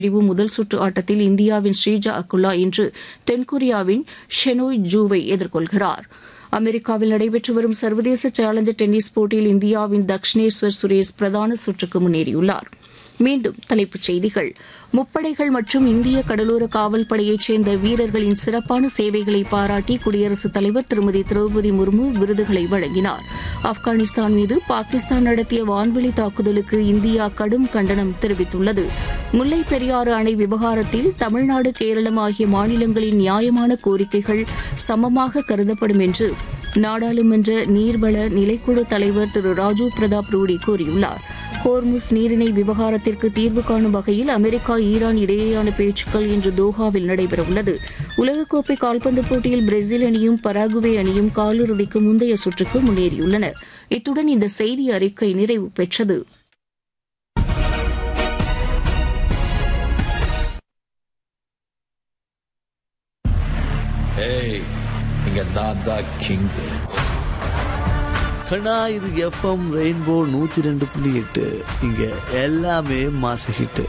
பிரிவு முதல் சுற்று ஆட்டத்தில் இந்தியாவின் ஸ்ரீஜா அக்குல்லா இன்று தென்கொரியாவின் ஷெனோய் ஜூவை எதிர்கொள்கிறார் அமெரிக்காவில் நடைபெற்று வரும் சர்வதேச சேலஞ்சர் டென்னிஸ் போட்டியில் இந்தியாவின் தக்ஷினேஸ்வர் சுரேஷ் பிரதான சுற்றுக்கு முன்னேறியுள்ளார் மீண்டும் தலைப்புச் செய்திகள் முப்படைகள் மற்றும் இந்திய கடலோர காவல் படையைச் சேர்ந்த வீரர்களின் சிறப்பான சேவைகளை பாராட்டி குடியரசுத் தலைவர் திருமதி திரௌபதி முர்மு விருதுகளை வழங்கினார் ஆப்கானிஸ்தான் மீது பாகிஸ்தான் நடத்திய வான்வெளி தாக்குதலுக்கு இந்தியா கடும் கண்டனம் தெரிவித்துள்ளது முல்லைப் பெரியாறு அணை விவகாரத்தில் தமிழ்நாடு கேரளம் ஆகிய மாநிலங்களின் நியாயமான கோரிக்கைகள் சமமாக கருதப்படும் என்று நாடாளுமன்ற நீர்வள நிலைக்குழு தலைவர் திரு ராஜீவ் பிரதாப் ரூடி கூறியுள்ளார் ஹோர்முஸ் நீரிணை விவகாரத்திற்கு தீர்வு காணும் வகையில் அமெரிக்கா ஈரான் இடையேயான பேச்சுக்கள் இன்று தோஹாவில் நடைபெறவுள்ளது உலகக்கோப்பை கால்பந்து போட்டியில் பிரேசில் அணியும் பராகுவே அணியும் காலிறுதிக்கு முந்தைய சுற்றுக்கு முன்னேறியுள்ளன இத்துடன் இந்த செய்தி அறிக்கை நிறைவு பெற்றது ஏய் இங்க நான் தான் கிங் கண்ணா இது எஃப்எம் ரெயின்போ நூத்தி ரெண்டு புள்ளி எட்டு இங்க எல்லாமே மாச ஹிட்டு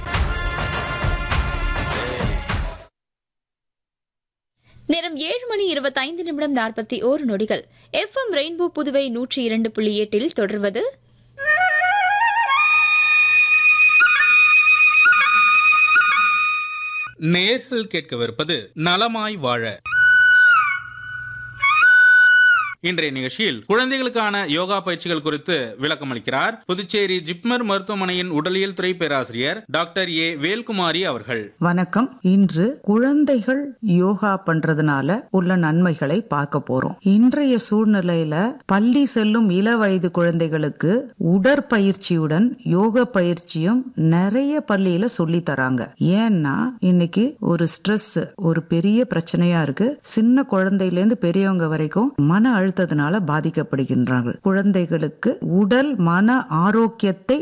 நேரம் ஏழு மணி இருபத்தைந்து நிமிடம் நாற்பத்தி ஓரு நொடிகள் எஃப்எம் ரெயின்போ புதுவை நூற்றி இரண்டு புள்ளி எட்டில் தொடர்வது நேர்கள் கேட்கவிருப்பது நலமாய் வாழ இன்றைய நிகழ்ச்சியில் குழந்தைகளுக்கான யோகா பயிற்சிகள் குறித்து விளக்கம் அளிக்கிறார் புதுச்சேரி ஜிப்மர் மருத்துவமனையின் உடலியல் துறை பேராசிரியர் டாக்டர் ஏ வேல்குமாரி அவர்கள் வணக்கம் இன்று குழந்தைகள் யோகா பண்றதுனால உள்ள நன்மைகளை பார்க்க போறோம் இன்றைய சூழ்நிலையில பள்ளி செல்லும் இள வயது குழந்தைகளுக்கு உடற்பயிற்சியுடன் யோக பயிற்சியும் நிறைய பள்ளியில சொல்லி தராங்க ஏன்னா இன்னைக்கு ஒரு ஸ்ட்ரெஸ் ஒரு பெரிய பிரச்சனையா இருக்கு சின்ன குழந்தையில இருந்து பெரியவங்க வரைக்கும் மன அழுத்தத்தினால பாதிக்கப்படுகின்றார்கள் குழந்தைகளுக்கு உடல் மன ஆரோக்கியத்தை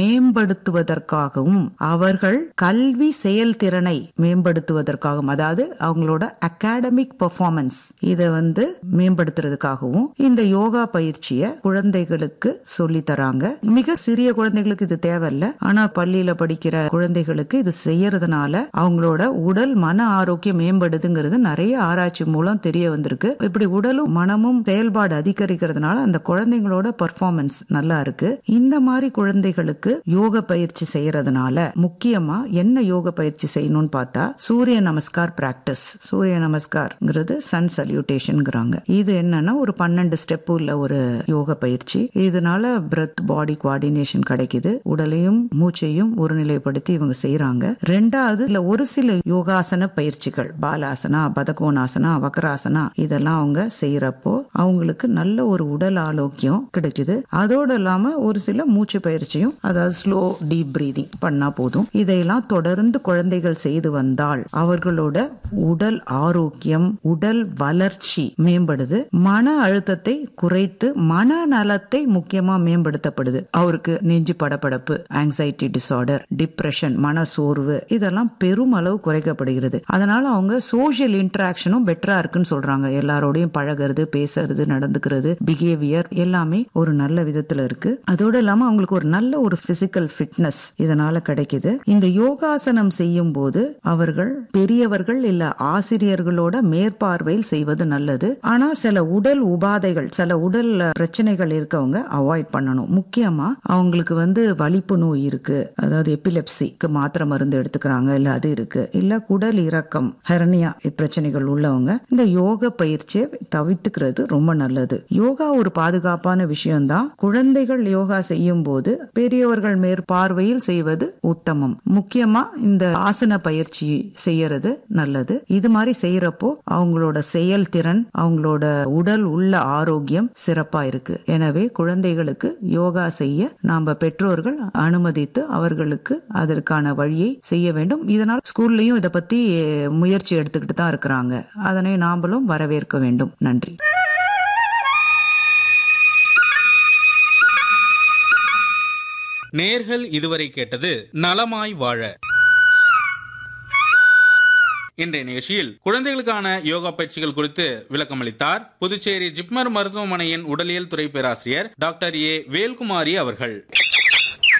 மேம்படுத்துவதற்காகவும் அவர்கள் கல்வி செயல்திறனை மேம்படுத்துவதற்காகவும் அதாவது அவங்களோட அகாடமிக் பெர்ஃபார்மன்ஸ் இதை வந்து மேம்படுத்துறதுக்காகவும் இந்த யோகா பயிற்சியை குழந்தைகளுக்கு சொல்லி தராங்க மிக சிறிய குழந்தைகளுக்கு இது தேவையில்ல ஆனா பள்ளியில படிக்கிற குழந்தைகளுக்கு இது செய்யறதுனால அவங்களோட உடல் மன ஆரோக்கியம் மேம்படுதுங்கிறது நிறைய ஆராய்ச்சி மூலம் தெரிய வந்திருக்கு இப்படி உடலும் மனமும் செயல்பாடு அதிகரிக்கிறதுனால அந்த குழந்தைங்களோட பர்ஃபார்மன்ஸ் நல்லா இருக்கு இந்த மாதிரி குழந்தைகளுக்கு யோக பயிற்சி செய்யறதுனால முக்கியமா என்ன யோக பயிற்சி செய்யணும்னு பார்த்தா சூரிய நமஸ்கார் பிராக்டிஸ் சூரிய நமஸ்கார்ங்கிறது சன் சல்யூட்டேஷன்ங்கிறாங்க இது என்னன்னா ஒரு பன்னெண்டு ஸ்டெப் உள்ள ஒரு யோக பயிற்சி இதனால பிரெத் பாடி கோஆர்டினேஷன் கிடைக்குது உடலையும் மூச்சையும் ஒருநிலைப்படுத்தி இவங்க செய்யறாங்க ரெண்டாவது இல்ல ஒரு சில யோகாசன பயிற்சிகள் பாலாசனா பதகோணாசனா வக்கராசனா இதெல்லாம் அவங்க செய்யறப்போ அவங்களுக்கு நல்ல ஒரு உடல் ஆரோக்கியம் கிடைக்குது அதோடு இல்லாம ஒரு சில மூச்சு பயிற்சியும் அதாவது ஸ்லோ டீப் பிரீதிங் பண்ணா போதும் இதையெல்லாம் தொடர்ந்து குழந்தைகள் செய்து வந்தால் அவர்களோட உடல் ஆரோக்கியம் உடல் வளர்ச்சி மேம்படுது மன அழுத்தத்தை குறைத்து மனநலத்தை முக்கியமா மேம்படுத்தப்படுது அவருக்கு நெஞ்சு படபடப்பு ஆங்ஸைட்டி டிசார்டர் டிப்ரெஷன் மன சோர்வு இதெல்லாம் பெருமளவு குறைக்கப்படுகிறது அதனால அவங்க சோஷியல் இன்டராக்ஷனும் பெட்டரா இருக்குன்னு சொல்றாங்க எல்லாரோடையும் பழகிறது பேசுறது நடந்துக்கிறது பிஹேவியர் எல்லாமே ஒரு நல்ல விதத்துல இருக்கு அதோட இல்லாம அவங்களுக்கு ஒரு நல்ல ஒரு பிசிக்கல் ஃபிட்னஸ் இதனால கிடைக்குது இந்த யோகாசனம் செய்யும் போது அவர்கள் பெரியவர்கள் இல்ல ஆசிரியர்களோட மேற்பார்வையில் செய்வது நல்லது ஆனா சில உடல் உபாதைகள் சில உடல் பிரச்சனைகள் இருக்கவங்க அவாய்ட் பண்ணணும் முக்கியமா அவங்களுக்கு வந்து வலிப்பு நோய் இருக்கு அதாவது எபிலெப்சிக்கு மாத்திரை மருந்து எடுத்துக்கிறாங்க இல்ல அது இருக்கு இல்ல குடல் இறக்கம் ஹெரனியா பிரச்சனைகள் உள்ளவங்க இந்த யோக பயிற்சியை தவிர்த்துக்கிறது ரொம்ப நல்லது யோகா ஒரு பாதுகாப்பான விஷயம்தான் குழந்தைகள் யோகா செய்யும் போது பெரியவர்கள் மேற்பார்வையில் செய்வது உத்தமம் முக்கியமா இந்த ஆசன பயிற்சி செய்யறது நல்லது இது மாதிரி செய்யறப்போ அவங்களோட செயல்திறன் அவங்களோட உடல் உள்ள ஆரோக்கியம் சிறப்பா இருக்கு எனவே குழந்தைகளுக்கு யோகா செய்ய நாம பெற்றோர்கள் அனுமதித்து அவர்களுக்கு அதற்கான வழியை செய்ய வேண்டும் இதனால் ஸ்கூல்லையும் இதை பத்தி முயற்சி எடுத்துக்கிட்டு தான் இருக்கிறாங்க அதனை நாமளும் வரவேற்க வேண்டும் நன்றி நேர்கள் இதுவரை கேட்டது நலமாய் வாழ இன்றைய நிகழ்ச்சியில் குழந்தைகளுக்கான யோகா பயிற்சிகள் குறித்து விளக்கம் அளித்தார் புதுச்சேரி ஜிப்மர் மருத்துவமனையின் உடலியல் துறை பேராசிரியர் டாக்டர் ஏ வேல்குமாரி அவர்கள்